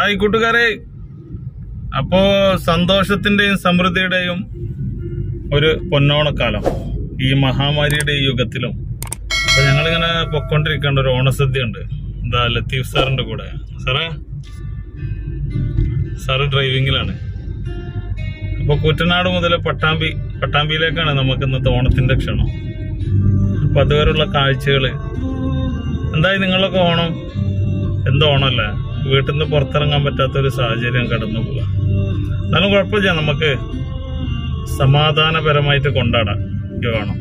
hi കൂട്ടുകാരെ അപ്പോ സന്തോഷത്തിന്റെയും സമൃദ്ധിയുടെയും ഒരു പൊന്നോണക്കാലം ഈ മഹാമാരിയുടെ ഈ യുഗത്തിലും അപ്പൊ ഞങ്ങളിങ്ങനെ പൊക്കോണ്ടിരിക്കേണ്ട ഒരു ഓണസദ്യ ഉണ്ട് എന്താ ലത്തീഫ് സാറിന്റെ കൂടെ സാറേ സാറ് ഡ്രൈവിങ്ങിലാണ് അപ്പൊ കുട്ടനാട് മുതൽ പട്ടാമ്പി പട്ടാമ്പിയിലേക്കാണ് നമുക്ക് ഇന്നത്തെ ഓണത്തിന്റെ ക്ഷണം അപ്പൊ അതുവരെയുള്ള കാഴ്ചകള് എന്തായി നിങ്ങളൊക്കെ ഓണം എന്തോ ഓണമല്ലേ വീട്ടിൽ നിന്ന് പുറത്തിറങ്ങാൻ പറ്റാത്ത ഒരു സാഹചര്യം കടന്നു പോവുക എന്നാലും കുഴപ്പമില്ല നമുക്ക് സമാധാനപരമായിട്ട് കൊണ്ടാടാം ഈ ഓണം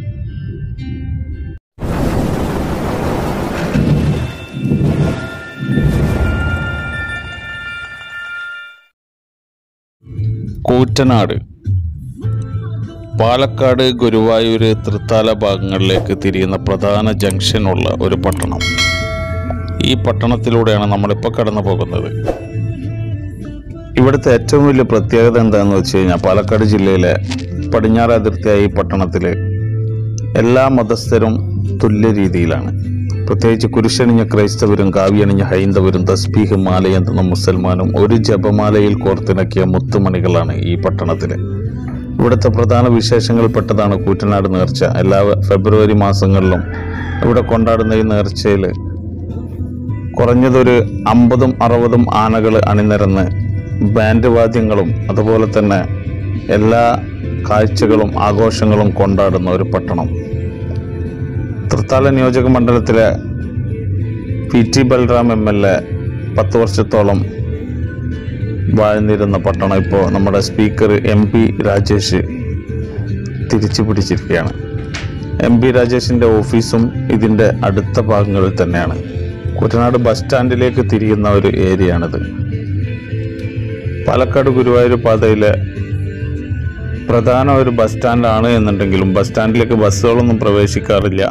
കൂറ്റനാട് പാലക്കാട് ഗുരുവായൂര് തൃത്താല ഭാഗങ്ങളിലേക്ക് തിരിയുന്ന പ്രധാന ജംഗ്ഷനുള്ള ഒരു പട്ടണം ഈ പട്ടണത്തിലൂടെയാണ് നമ്മളിപ്പോൾ കടന്നു പോകുന്നത് ഇവിടുത്തെ ഏറ്റവും വലിയ പ്രത്യേകത എന്താണെന്ന് വെച്ച് കഴിഞ്ഞാൽ പാലക്കാട് ജില്ലയിലെ പടിഞ്ഞാറ് അതിർത്തിയായ ഈ പട്ടണത്തിൽ എല്ലാ മതസ്ഥരും തുല്യ രീതിയിലാണ് പ്രത്യേകിച്ച് കുരിശണിഞ്ഞ ക്രൈസ്തവരും കാവ്യണിഞ്ഞ ഹൈന്ദവരും തസ്ബീഹ് മാലയെന്തുന്ന മുസൽമാനും ഒരു ജപമാലയിൽ കോർത്തിണക്കിയ മുത്തുമണികളാണ് ഈ പട്ടണത്തിൽ ഇവിടുത്തെ പ്രധാന വിശേഷങ്ങളിൽപ്പെട്ടതാണ് കൂറ്റനാട് നേർച്ച എല്ലാ ഫെബ്രുവരി മാസങ്ങളിലും ഇവിടെ കൊണ്ടാടുന്ന ഈ നേർച്ചയിൽ കുറഞ്ഞതൊരു അമ്പതും അറുപതും ആനകൾ അണിനിരന്ന് ബാൻഡ് വാദ്യങ്ങളും അതുപോലെ തന്നെ എല്ലാ കാഴ്ചകളും ആഘോഷങ്ങളും കൊണ്ടാടുന്ന ഒരു പട്ടണം തൃത്താല നിയോജക മണ്ഡലത്തിലെ P T Balram M L A പത്ത് വർഷത്തോളം വാഴ്ന്നിരുന്ന പട്ടണം ഇപ്പോൾ നമ്മുടെ സ്പീക്കർ എം പി രാജേഷ് തിരിച്ചു പിടിച്ചിരിക്കുകയാണ് എം പി രാജേഷിൻ്റെ ഓഫീസും ഇതിൻ്റെ അടുത്ത ഭാഗങ്ങളിൽ തന്നെയാണ് കുട്ടനാട് ബസ് സ്റ്റാൻഡിലേക്ക് തിരിയുന്ന ഒരു ഏരിയയാണിത് പാലക്കാട് ഗുരുവായൂർ പാതയിലെ പ്രധാന ഒരു ബസ് സ്റ്റാൻഡാണ് എന്നുണ്ടെങ്കിലും ബസ് സ്റ്റാൻഡിലേക്ക് ബസ്സുകളൊന്നും പ്രവേശിക്കാറില്ല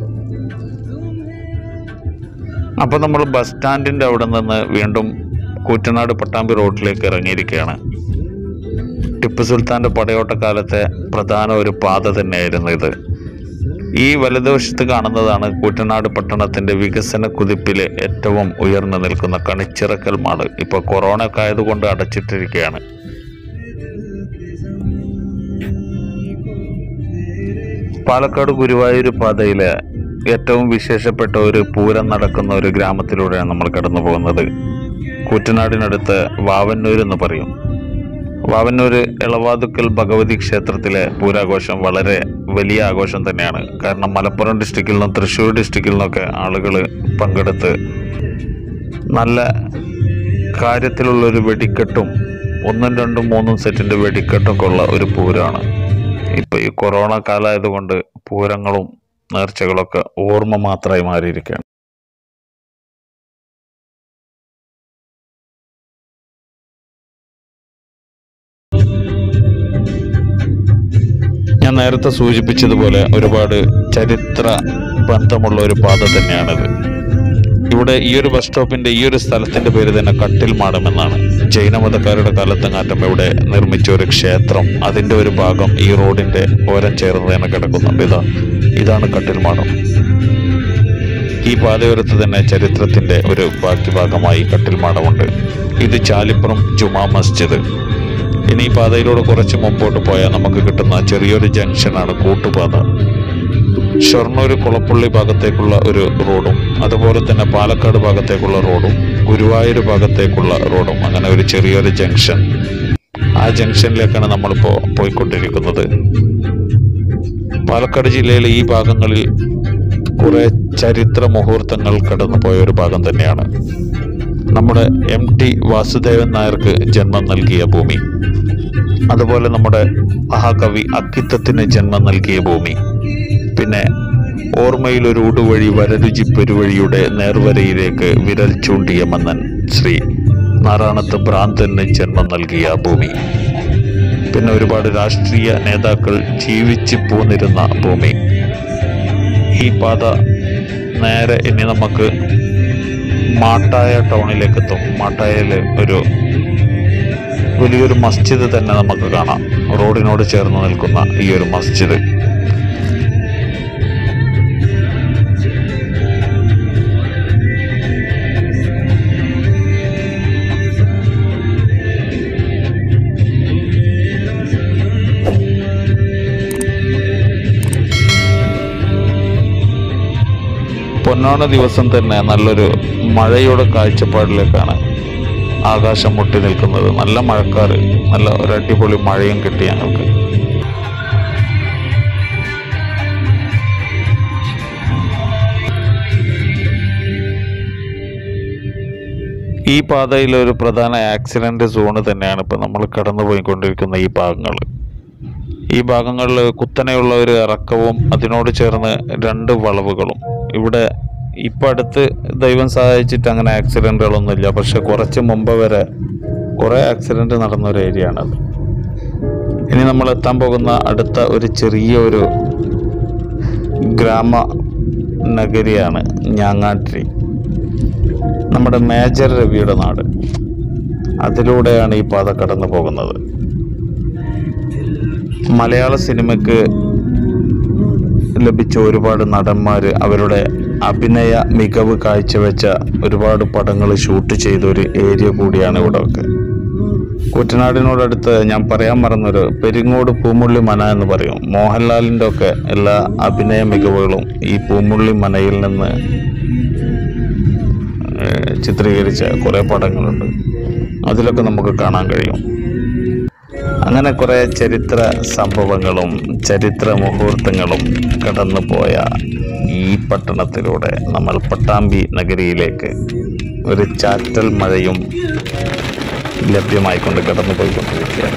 അപ്പോൾ നമ്മൾ ബസ് സ്റ്റാൻഡിൻ്റെ അവിടെ നിന്ന് വീണ്ടും കൂറ്റനാട് പട്ടാമ്പി റോഡിലേക്ക് ഇറങ്ങിയിരിക്കുകയാണ് ടിപ്പു സുൽത്താൻ്റെ പടയോട്ടക്കാലത്തെ പ്രധാന ഒരു പാത തന്നെയായിരുന്നു ഇത് ഈ വലതുവശത്ത് കാണുന്നതാണ് കൂറ്റനാട് പട്ടണത്തിന്റെ വികസന കുതിപ്പിലെ ഏറ്റവും ഉയർന്നു നിൽക്കുന്ന കണിച്ചിറക്കൽ മാട് ഇപ്പോൾ കൊറോണ ഒക്കെ ആയതുകൊണ്ട് അടച്ചിട്ടിരിക്കുകയാണ് പാലക്കാട് ഗുരുവായൂർ പാതയിലെ ഏറ്റവും വിശേഷപ്പെട്ട ഒരു പൂരം നടക്കുന്ന ഒരു ഗ്രാമത്തിലൂടെയാണ് നമ്മൾ കടന്നു പോകുന്നത് കൂറ്റനാടിനടുത്ത് വാവന്നൂർ എന്ന് പറയും വാവന്നൂർ എളവാതുക്കൽ ഭഗവതി ക്ഷേത്രത്തിലെ പൂരാഘോഷം വളരെ വലിയ ആഘോഷം തന്നെയാണ് കാരണം മലപ്പുറം ഡിസ്ട്രിക്റ്റിൽ നിന്നും തൃശ്ശൂർ ഡിസ്ട്രിക്റ്റിൽ നിന്നൊക്കെ ആളുകൾ പങ്കെടുത്ത് നല്ല കാര്യത്തിലുള്ളൊരു വെടിക്കെട്ടും ഒന്നും രണ്ടും മൂന്നും സെറ്റിൻ്റെ വെടിക്കെട്ടൊക്കെ ഉള്ള ഒരു പൂരമാണ് ഇപ്പോൾ ഈ കൊറോണ കാലമായതുകൊണ്ട് പൂരങ്ങളും നേർച്ചകളൊക്കെ ഓർമ്മ മാത്രമായി മാറിയിരിക്കുകയാണ് ഞാൻ നേരത്തെ സൂചിപ്പിച്ചതുപോലെ ഒരുപാട് ചരിത്ര ബന്ധമുള്ള ഒരു പാത തന്നെയാണിത് ഇവിടെ ഈ ഒരു ബസ് സ്റ്റോപ്പിന്റെ ഈ ഒരു സ്ഥലത്തിന്റെ പേര് തന്നെ കട്ടിൽ മാടം എന്നാണ് ജൈനമതക്കാരുടെ കാലത്തെങ്ങാറ്റം ഇവിടെ നിർമ്മിച്ച ഒരു ക്ഷേത്രം അതിന്റെ ഒരു ഭാഗം ഈ റോഡിന്റെ ഓരം ചേർന്ന് തന്നെ കിടക്കുന്നുണ്ട് ഇതാ ഇതാണ് കട്ടിൽ മാടം ഈ പാതയോരത്ത് തന്നെ ചരിത്രത്തിന്റെ ഒരു ബാക്കി ഭാഗമായി കട്ടിൽ മാടമുണ്ട് ഇത് ചാലിപ്പുറം ജുമാ മസ്ജിദ് ഇനി ഈ പാതയിലൂടെ കുറച്ച് മുമ്പോട്ട് പോയാൽ നമുക്ക് കിട്ടുന്ന ചെറിയൊരു ജംഗ്ഷനാണ് കൂട്ടുപാത ഷൊർണൂർ കുളപ്പള്ളി ഭാഗത്തേക്കുള്ള ഒരു റോഡും അതുപോലെ തന്നെ പാലക്കാട് ഭാഗത്തേക്കുള്ള റോഡും ഗുരുവായൂർ ഭാഗത്തേക്കുള്ള റോഡും അങ്ങനെ ഒരു ചെറിയൊരു ജംഗ്ഷൻ ആ ജംഗ്ഷനിലേക്കാണ് നമ്മളിപ്പോൾ പോയിക്കൊണ്ടിരിക്കുന്നത് പാലക്കാട് ജില്ലയിലെ ഈ ഭാഗങ്ങളിൽ കുറെ ചരിത്ര മുഹൂർത്തങ്ങൾ കടന്നുപോയ ഒരു ഭാഗം തന്നെയാണ് നമ്മുടെ എം ടി വാസുദേവൻ നായർക്ക് ജന്മം നൽകിയ ഭൂമി അതുപോലെ നമ്മുടെ മഹാകവി അക്കിത്തത്തിന് ജന്മം നൽകിയ ഭൂമി പിന്നെ ഓർമ്മയിൽ ഒരു ഊടുവഴി വരരുചി പെരുവഴിയുടെ നേർവരയിലേക്ക് വിരൽ ചൂണ്ടിയ മന്നൻ ശ്രീ നാറാണത്ത് ഭ്രാന്തന് ജന്മം നൽകിയ ഭൂമി പിന്നെ ഒരുപാട് രാഷ്ട്രീയ നേതാക്കൾ ജീവിച്ചു പോന്നിരുന്ന ഭൂമി ഈ പാത നേരെ ഇനി നമുക്ക് മാട്ടായ ടൗണിലേക്ക് എത്തും മാട്ടായയിൽ ഒരു വലിയൊരു മസ്ജിദ് തന്നെ നമുക്ക് കാണാം റോഡിനോട് ചേർന്ന് നിൽക്കുന്ന ഈ ഒരു മസ്ജിദ് പൊന്നോണ ദിവസം തന്നെ നല്ലൊരു മഴയുടെ കാഴ്ചപ്പാടിലേക്കാണ് ആകാശം മുട്ടി നിൽക്കുന്നത് നല്ല മഴക്കാറ് നല്ല ഒരു അടിപൊളി മഴയും കിട്ടി ഞങ്ങൾക്ക് ഈ പാതയിലെ ഒരു പ്രധാന ആക്സിഡന്റ് സോണ് തന്നെയാണ് ഇപ്പൊ നമ്മൾ കടന്നുപോയിക്കൊണ്ടിരിക്കുന്ന ഈ ഭാഗങ്ങൾ ഈ ഭാഗങ്ങളിൽ കുത്തനെയുള്ള ഒരു ഇറക്കവും അതിനോട് ചേർന്ന് രണ്ട് വളവുകളും ഇവിടെ ഇപ്പം അടുത്ത് ദൈവം സഹായിച്ചിട്ട് അങ്ങനെ ആക്സിഡൻറ്റുകളൊന്നുമില്ല പക്ഷെ കുറച്ച് മുമ്പ് വരെ കുറേ ആക്സിഡൻറ്റ് നടന്ന ഒരു ഏരിയ ആണത് ഇനി നമ്മൾ എത്താൻ പോകുന്ന അടുത്ത ഒരു ചെറിയ ഒരു ഗ്രാമ നഗരിയാണ് ഞാങ്ങാട്രി നമ്മുടെ മേജർ രവിയുടെ നാട് അതിലൂടെയാണ് ഈ പാത കടന്നു പോകുന്നത് മലയാള സിനിമയ്ക്ക് ലഭിച്ച ഒരുപാട് നടന്മാർ അവരുടെ അഭിനയ മികവ് കാഴ്ചവെച്ച ഒരുപാട് പടങ്ങൾ ഷൂട്ട് ചെയ്ത ഒരു ഏരിയ കൂടിയാണ് ഇവിടെ ഒക്കെ കുട്ടനാടിനോടടുത്ത് ഞാൻ പറയാൻ മറന്നൊരു പെരിങ്ങോട് പൂമുള്ളി മന എന്ന് പറയും മോഹൻലാലിൻ്റെ ഒക്കെ എല്ലാ അഭിനയ മികവുകളും ഈ പൂമുള്ളി മനയിൽ നിന്ന് ഏഹ്, ചിത്രീകരിച്ച കുറേ പടങ്ങളുണ്ട് അതിലൊക്കെ നമുക്ക് കാണാൻ കഴിയും അങ്ങനെ കുറേ ചരിത്ര സംഭവങ്ങളും ചരിത്ര മുഹൂർത്തങ്ങളും കടന്നു പോയ ഈ പട്ടണത്തിലൂടെ നമ്മൾ പട്ടാമ്പി നഗരിയിലേക്ക് ഒരു ചാറ്റൽ മഴയും ലഭ്യമായിക്കൊണ്ട് കടന്നു പോയിക്കൊണ്ടിരിക്കുകയാണ്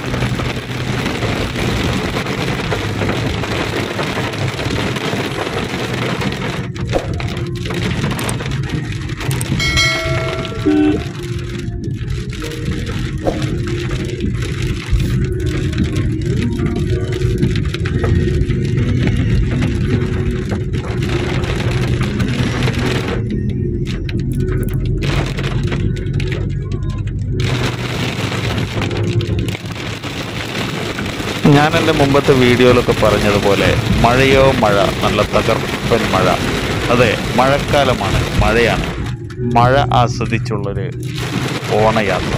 ഞാൻ എൻ്റെ മുമ്പത്തെ വീഡിയോയിലൊക്കെ പറഞ്ഞതുപോലെ മഴയോ മഴ നല്ല തകർപ്പൻ മഴ അതെ മഴക്കാലമാണ് മഴയാണ് മഴ ആസ്വദിച്ചുള്ളൊരു ഓണയാത്ര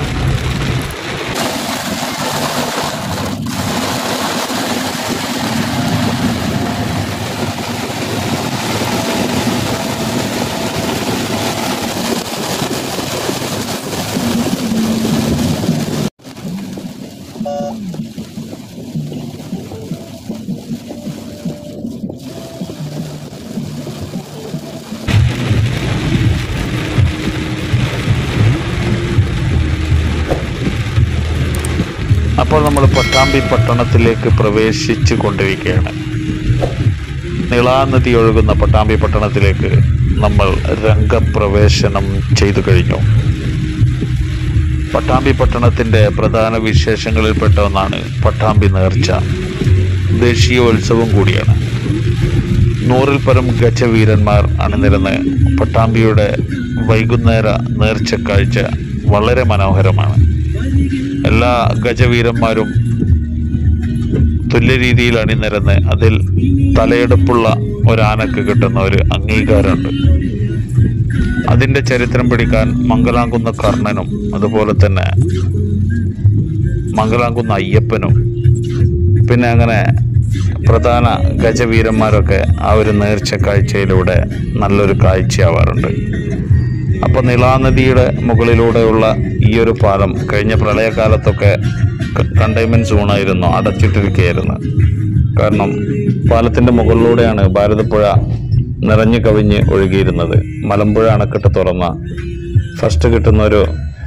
അപ്പോൾ നമ്മൾ പട്ടാമ്പി പട്ടണത്തിലേക്ക് പ്രവേശിച്ചു കൊണ്ടിരിക്കുകയാണ് നിളാനദി ഒഴുകുന്ന പട്ടാമ്പി പട്ടണത്തിലേക്ക് നമ്മൾ രംഗപ്രവേശനം ചെയ്തു കഴിഞ്ഞു പട്ടാമ്പി പട്ടണത്തിൻ്റെ പ്രധാന വിശേഷങ്ങളിൽപ്പെട്ട ഒന്നാണ് പട്ടാമ്പി നേർച്ച ദേശീയോത്സവം കൂടിയാണ് നൂറിൽ പരം ഗജവീരന്മാർ അണിനിരന്ന് പട്ടാമ്പിയുടെ വൈകുന്നേര നേർച്ച കാഴ്ച വളരെ മനോഹരമാണ് എല്ലാ ഗജവീരന്മാരും തുല്യ രീതിയിൽ അണിനിരന്ന് അതിൽ തലയെടുപ്പുള്ള ഒരാനക്ക് കിട്ടുന്ന ഒരു അംഗീകാരമുണ്ട് അതിൻ്റെ ചരിത്രം പിടിക്കാൻ മംഗലാംകുന്ന കർണനും അതുപോലെ തന്നെ മംഗലാംകുന്ന അയ്യപ്പനും പിന്നെ അങ്ങനെ പ്രധാന ഗജവീരന്മാരൊക്കെ ആ ഒരു നേർച്ച കാഴ്ചയിലൂടെ നല്ലൊരു കാഴ്ചയാവാറുണ്ട് അപ്പോൾ നിളാനദിയുടെ മുകളിലൂടെയുള്ള ഈ ഒരു പാലം കഴിഞ്ഞ പ്രളയകാലത്തൊക്കെ കണ്ടെയ്ൻമെൻറ്റ് സോണായിരുന്നു അടച്ചിട്ടിരിക്കുകയായിരുന്നു കാരണം പാലത്തിൻ്റെ മുകളിലൂടെയാണ് ഭാരതപ്പുഴ നിറഞ്ഞു കവിഞ്ഞ് ഒഴുകിയിരുന്നത് മലമ്പുഴ അണക്കെട്ട് തുറന്ന ഫസ്റ്റ് കിട്ടുന്ന ഒരു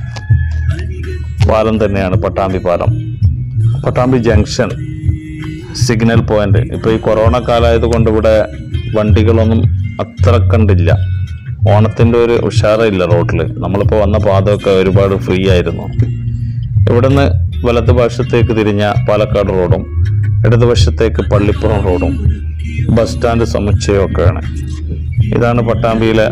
പാലം തന്നെയാണ് പട്ടാമ്പി പാലം പട്ടാമ്പി ജംഗ്ഷൻ സിഗ്നൽ പോയിന്റ് ഇപ്പോൾ ഈ കൊറോണ കാലമായത് കൊണ്ട് ഇവിടെ വണ്ടികളൊന്നും അത്ര കണ്ടില്ല ഓണത്തിൻ്റെ ഒരു ഉഷാറില്ല റോഡിൽ നമ്മളിപ്പോൾ വന്ന പാതമൊക്കെ ഒരുപാട് ഫ്രീ ആയിരുന്നു ഇവിടുന്ന് വലതുവശത്തേക്ക് തിരിഞ്ഞ പാലക്കാട് റോഡും ഇടതുവശത്തേക്ക് പള്ളിപ്പുറം റോഡും ബസ് സ്റ്റാൻഡ് സമുച്ചയമൊക്കെയാണ് ഇതാണ് പട്ടാമ്പിയിലെ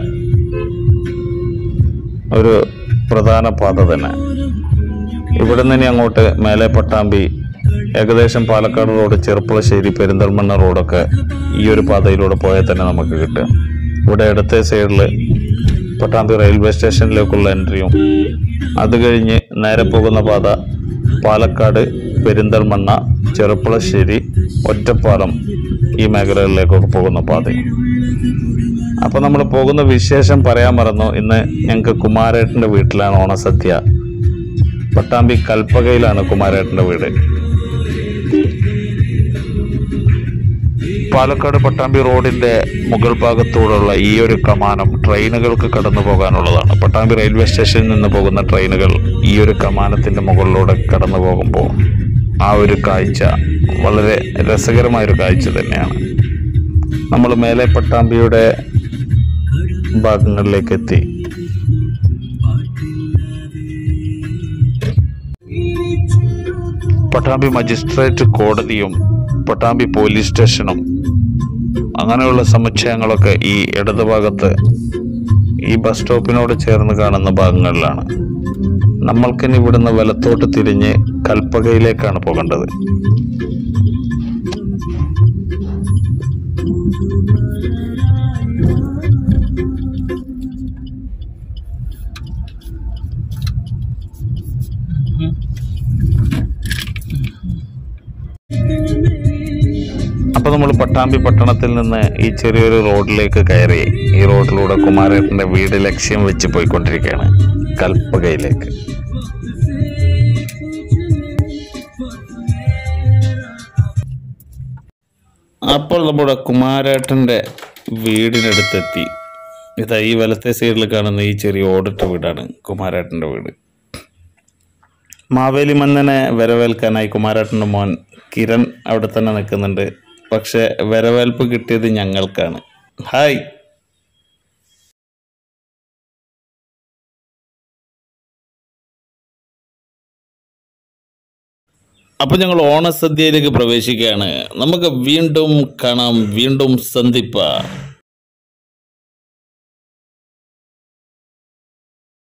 ഒരു പ്രധാന പാത തന്നെ ഇവിടെ നിന്ന് ഇനി അങ്ങോട്ട് മേലെ പട്ടാമ്പി ഏകദേശം പാലക്കാട് റോഡ് ചെറുപ്പുളശ്ശേരി പെരിന്തൽമണ്ണ റോഡൊക്കെ ഈ ഒരു പാതയിലൂടെ പോയാൽ തന്നെ നമുക്ക് കിട്ടും ഇവിടെ ഇടത്തെ സൈഡിൽ പട്ടാമ്പി റെയിൽവേ സ്റ്റേഷനിലേക്കുള്ള എൻട്രിയും അത് കഴിഞ്ഞ് നേരെ പോകുന്ന പാത പാലക്കാട് പെരിന്തൽമണ്ണ ചെറുപ്പുളശ്ശേരി ഒറ്റപ്പാലം ഈ മേഖലകളിലേക്കൊക്കെ പോകുന്ന പാതയും അപ്പോൾ നമ്മൾ പോകുന്ന വിശേഷം പറയാൻ മറന്നു ഇന്ന് ഞങ്ങൾക്ക് കുമാരേട്ടൻ്റെ വീട്ടിലാണ് ഓണസദ്യ പട്ടാമ്പി കൽപ്പകയിലാണ് കുമാരേട്ടൻ്റെ വീട് പാലക്കാട് പട്ടാമ്പി റോഡിന്റെ മുകൾ ഭാഗത്തൂടെയുള്ള ഈ ഒരു കമാനം ട്രെയിനുകൾക്ക് കടന്നു പോകാനുള്ളതാണ് പട്ടാമ്പി റെയിൽവേ സ്റ്റേഷനിൽ നിന്ന് പോകുന്ന ട്രെയിനുകൾ ഈ ഒരു കമാനത്തിന്റെ മുകളിലൂടെ കടന്നു പോകുമ്പോൾ ആ ഒരു കാഴ്ച വളരെ രസകരമായ ഒരു കാഴ്ച തന്നെയാണ് നമ്മൾ മേലെ പട്ടാമ്പിയുടെ ഭാഗങ്ങളിലേക്ക് എത്തി പട്ടാമ്പി മജിസ്ട്രേറ്റ് കോടതിയും പട്ടാമ്പി പോലീസ് സ്റ്റേഷനും അങ്ങനെയുള്ള സമുച്ചയങ്ങളൊക്കെ ഈ ഇടതുഭാഗത്ത് ഈ ബസ് സ്റ്റോപ്പിനോട് ചേർന്ന് കാണുന്ന ഭാഗങ്ങളിലാണ് നമ്മൾക്കിനി ഇവിടുന്ന് വലത്തോട്ട് തിരിഞ്ഞ് കൽപ്പകയിലേക്കാണ് പോകേണ്ടത് അപ്പൊ നമ്മൾ പട്ടാമ്പി പട്ടണത്തിൽ നിന്ന് ഈ ചെറിയൊരു റോഡിലേക്ക് കയറി ഈ റോഡിലൂടെ കുമാരേട്ടന്റെ വീട് ലക്ഷ്യം വെച്ച് പോയിക്കൊണ്ടിരിക്കുകയാണ് കൽപ്പകയിലേക്ക് അപ്പോൾ നമ്മുടെ കുമാരേട്ടന്റെ വീടിനടുത്തെത്തി ഇതാ ഈ വലത്തെ സൈഡിൽ കാണുന്ന ഈ ചെറിയ ഓടിട്ട വീടാണ് കുമാരേട്ടന്റെ വീട് മാവേലി മന്നനെ വരവേൽക്കാനായി കുമാരേട്ടൻ്റെ മോൻ കിരൺ അവിടെ തന്നെ നിൽക്കുന്നുണ്ട് പക്ഷെ വരവേൽപ്പ് കിട്ടിയത് ഞങ്ങൾക്കാണ് ഹായ് അപ്പൊ ഞങ്ങൾ ഓണസദ്യയിലേക്ക് പ്രവേശിക്കുകയാണ് നമുക്ക് വീണ്ടും കാണാം വീണ്ടും സന്ധിപ്പ